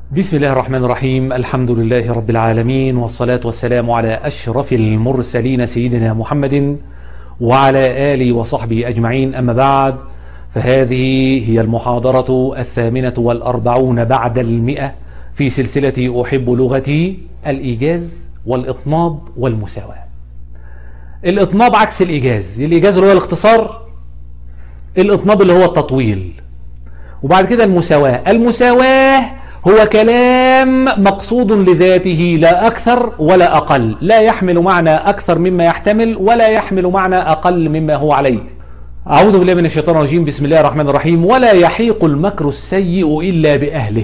بسم الله الرحمن الرحيم الحمد لله رب العالمين والصلاة والسلام على أشرف المرسلين سيدنا محمد وعلى آله وصحبه أجمعين أما بعد فهذه هي المحاضرة الثامنة والأربعون بعد المئة في سلسلة أحب لغتي الإيجاز والإطناب والمساواة الإطناب عكس الإيجاز الإيجاز اللي هو الاختصار الإطناب اللي هو التطويل وبعد كده المساواة المساواة هو كلام مقصود لذاته لا أكثر ولا أقل لا يحمل معنى أكثر مما يحتمل ولا يحمل معنى أقل مما هو عليه أعوذ بالله من الشيطان الرجيم بسم الله الرحمن الرحيم ولا يحيق المكر السيء إلا بأهله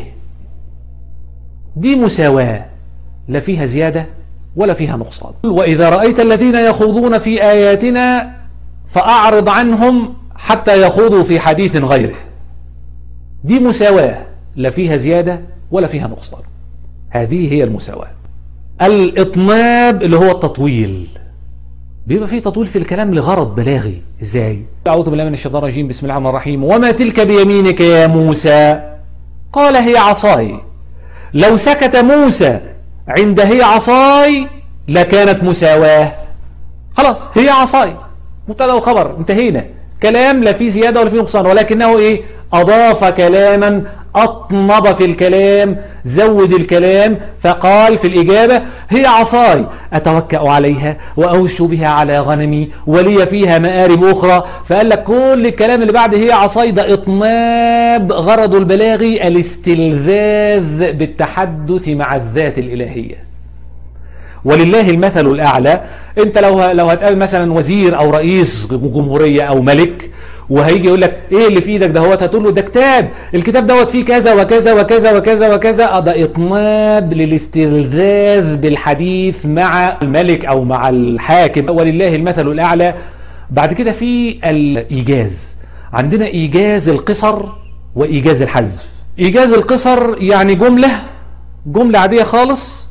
دي مساواة لا فيها زيادة ولا فيها نقصان وإذا رأيت الذين يخوضون في آياتنا فأعرض عنهم حتى يخوضوا في حديث غيره دي مساواة لا فيها زيادة ولا فيها نقصان هذه هي المساواة الإطناب اللي هو التطويل بيبقى فيه تطويل في الكلام لغرض بلاغي ازاي أعوذ بالله من الشيطان الرجيم بسم الله الرحمن الرحيم وما تلك بيمينك يا موسى قال هي عصاي لو سكت موسى عند هي عصاي لكانت مساواة خلاص هي عصاي مبتدا وخبر انتهينا كلام لا فيه زيادة ولا فيه نقصان ولكنه ايه أضاف كلاما أطنب في الكلام زود الكلام فقال في الإجابة هي عصاي أتوكأ عليها وأوش بها على غنمي ولي فيها مآرب أخرى فقال لك كل الكلام اللي بعد هي عصاي ده إطناب غرض البلاغي الاستلذاذ بالتحدث مع الذات الإلهية ولله المثل الأعلى انت لو لو هتقابل مثلا وزير او رئيس جمهورية او ملك وهيجي يقول لك ايه اللي في ايدك دهوت هتقول له ده كتاب الكتاب دوت فيه كذا وكذا وكذا وكذا وكذا ده اطناب للاستلذاذ بالحديث مع الملك او مع الحاكم ولله المثل الاعلى بعد كده في الايجاز عندنا ايجاز القصر وايجاز الحذف ايجاز القصر يعني جملة جملة عادية خالص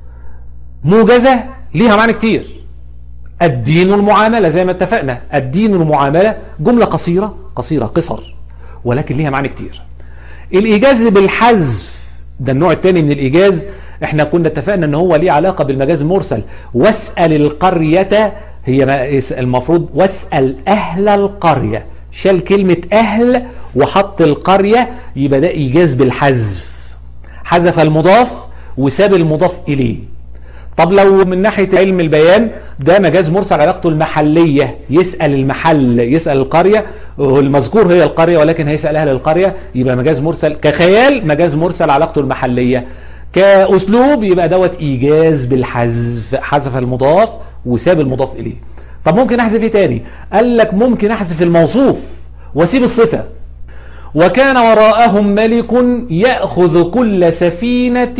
موجزة ليها معنى كتير الدين المعاملة زي ما اتفقنا الدين المعاملة جملة قصيرة قصيرة قصر ولكن ليها معنى كتير الإيجاز بالحذف ده النوع الثاني من الإيجاز احنا كنا اتفقنا ان هو ليه علاقة بالمجاز المرسل واسأل القرية هي المفروض واسأل أهل القرية شال كلمة أهل وحط القرية يبقى ده إيجاز بالحذف حذف المضاف وساب المضاف إليه طب لو من ناحية علم البيان ده مجاز مرسل علاقته المحلية يسأل المحل يسأل القرية المذكور هي القرية ولكن هيسأل أهل القرية يبقى مجاز مرسل كخيال مجاز مرسل علاقته المحلية كأسلوب يبقى دوت إيجاز بالحذف حذف المضاف وساب المضاف إليه طب ممكن أحذف إيه تاني قال لك ممكن أحذف الموصوف واسيب الصفة وكان وراءهم ملك يأخذ كل سفينة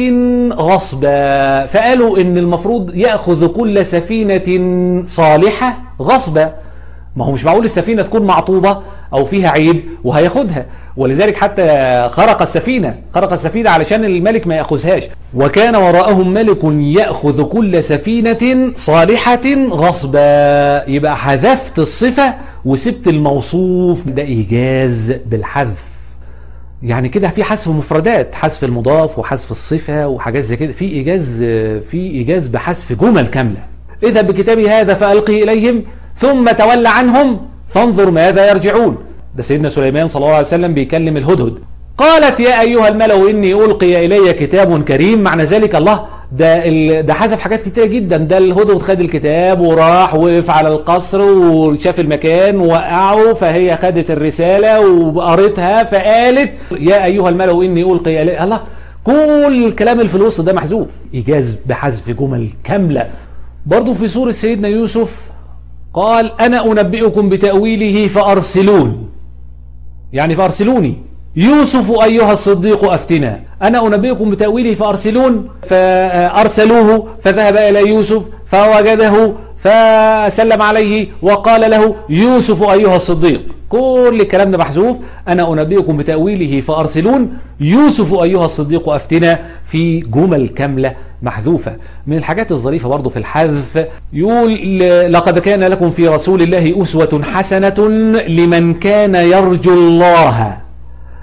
غصبا فقالوا ان المفروض يأخذ كل سفينة صالحة غصبا ما هو مش معقول السفينة تكون معطوبة او فيها عيب وهياخدها ولذلك حتى خرق السفينة خرق السفينة علشان الملك ما يأخذهاش وكان وراءهم ملك يأخذ كل سفينة صالحة غصبا يبقى حذفت الصفة وسبت الموصوف ده إيجاز بالحذف يعني كده في حذف مفردات حذف المضاف وحذف الصفة وحاجات زي كده في إيجاز في إيجاز بحذف جمل كاملة اذهب بكتابي هذا فألقي إليهم ثم تولى عنهم فانظر ماذا يرجعون ده سيدنا سليمان صلى الله عليه وسلم بيكلم الهدهد قالت يا أيها الملأ إني ألقي إلي كتاب كريم معنى ذلك الله ده ده حذف حاجات كتير جدا ده الهدهد خد الكتاب وراح وقف على القصر وشاف المكان وقعه فهي خدت الرسالة وقرتها فقالت يا أيها الملأ إني ألقي إلي الله كل الكلام اللي في الوسط ده محذوف إيجاز بحذف جمل كاملة برضو في سورة سيدنا يوسف قال أنا أنبئكم بتأويله فأرسلون يعني فأرسلوني يوسف أيها الصديق أفتنا أنا أنبئكم بتأويله فأرسلون فأرسلوه فذهب إلى يوسف فوجده فسلم عليه وقال له يوسف أيها الصديق كل الكلام ده محذوف أنا أنبئكم بتأويله فأرسلون يوسف أيها الصديق أفتنا في جمل كاملة محذوفة من الحاجات الظريفة برضو في الحذف يقول لقد كان لكم في رسول الله أسوة حسنة لمن كان يرجو الله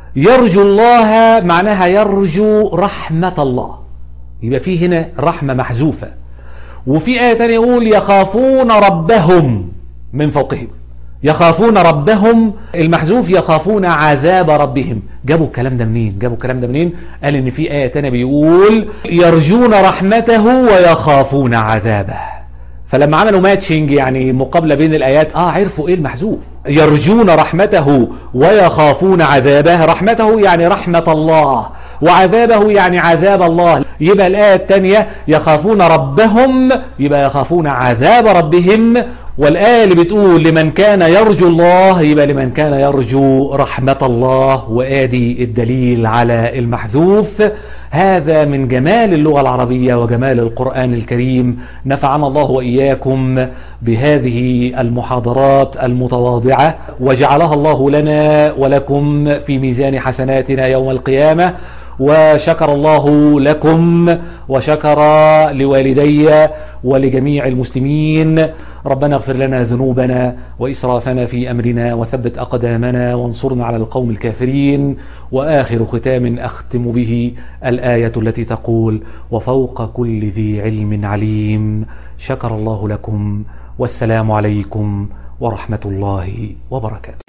يرجو الله معناها يرجو رحمة الله يبقى في هنا رحمة محذوفة وفي آية تانية يقول يخافون ربهم من فوقهم يخافون ربهم المحذوف يخافون عذاب ربهم جابوا الكلام ده منين جابوا الكلام ده منين قال ان في آية تانية بيقول يرجون رحمته ويخافون عذابه فلما عملوا ماتشنج يعني مقابلة بين الآيات آه عرفوا إيه المحذوف يرجون رحمته ويخافون عذابه رحمته يعني رحمة الله وعذابه يعني عذاب الله يبقى الآية الثانية يخافون ربهم يبقى يخافون عذاب ربهم والآية اللي بتقول لمن كان يرجو الله يبقى لمن كان يرجو رحمة الله وآدي الدليل على المحذوف هذا من جمال اللغة العربية وجمال القرآن الكريم نفعنا الله وإياكم بهذه المحاضرات المتواضعة وجعلها الله لنا ولكم في ميزان حسناتنا يوم القيامة وشكر الله لكم وشكر لوالدي ولجميع المسلمين ربنا اغفر لنا ذنوبنا وإسرافنا في أمرنا وثبت أقدامنا وانصرنا على القوم الكافرين وآخر ختام أختم به الآية التي تقول وفوق كل ذي علم عليم شكر الله لكم والسلام عليكم ورحمة الله وبركاته